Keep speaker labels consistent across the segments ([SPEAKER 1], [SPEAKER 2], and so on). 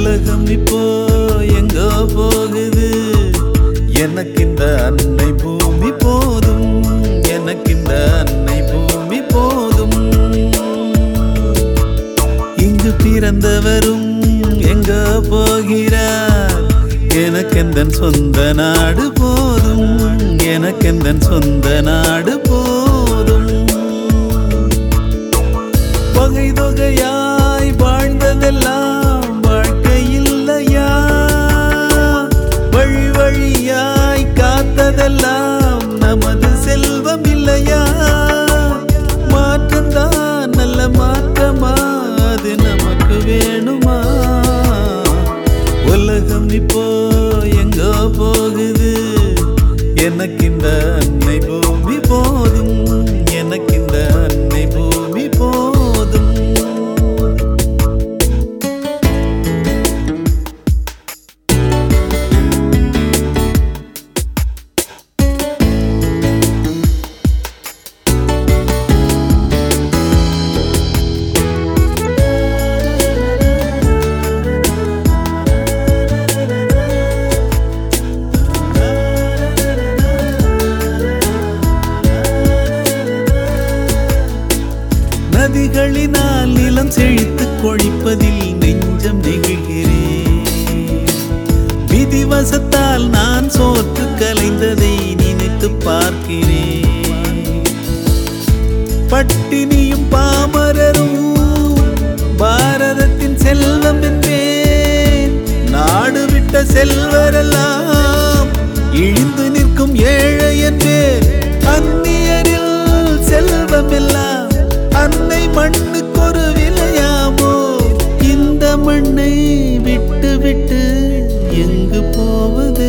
[SPEAKER 1] உலகம் இப்போ எங்கோ போகுது எனக்கு இந்த அன்னை பூமி போதும் எனக்கு இந்த அன்னை பூமி போதும் இங்கு பிறந்தவரும் எங்க போகிறார் எனக்கெந்தன் சொந்த நாடு போதும் எனக்கெந்தன் சொந்த நாடு போதும் வகை தொகையாய் வாழ்ந்ததெல்லாம் வாழ்க்கை இல்லையா வழி வழியாய் காத்ததெல்லாம் நமது செல்வம் இல்லையா மாற்றம்தான் நல்ல மாற்றமா அது நமக்கு வேணுமா உலகம் இப்போ எங்கோ போகுது எனக்கு இந்த அன்னை பூமி போதும் எனக்கு இந்த அன்னை பூமி போதும் நதிகளினால் நிலம் செழித்து கொழிப்பதில் நெஞ்சம் நெகிழ்கிறேன் விதிவசத்தால் நான் சோற்று கலைந்ததை நினைத்து பார்க்கிறேன் பட்டினியும் பாமரரும் பாரதத்தின் செல்வம் என்பேன் நாடு விட்ட செல்வரெல்லாம் இழிந்து நிற்கும் ஏழை என்பேன் அந்நியரில் செல்வம் எல்லாம் அன்னை மண்ணுக்கு ஒரு விலையாமோ இந்த மண்ணை விட்டு விட்டு எங்கு போவது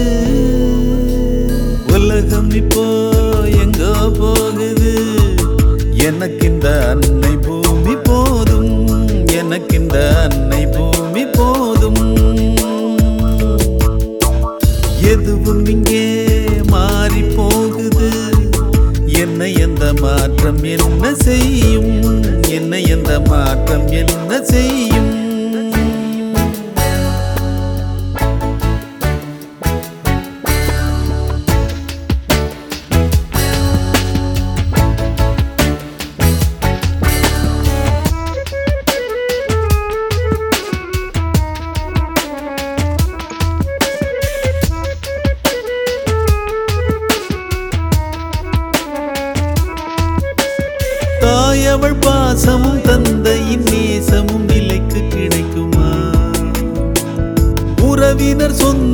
[SPEAKER 1] உலகம் இப்போ எங்கோ போகுது எனக்கு இந்த அன்னை பூமி போதும் எனக்கு இந்த அன்னை பூமி போதும் எதுவும் இங்கே மாறி போகுது என்ன எந்த மாற்றம் என்ன செய்யும் என்ன எந்த மாற்றம் என்ன செய்யும் தாயவள் பாசமும் தந்தையின் நேசமும் விலைக்கு கிடைக்குமா உறவினர் சொந்த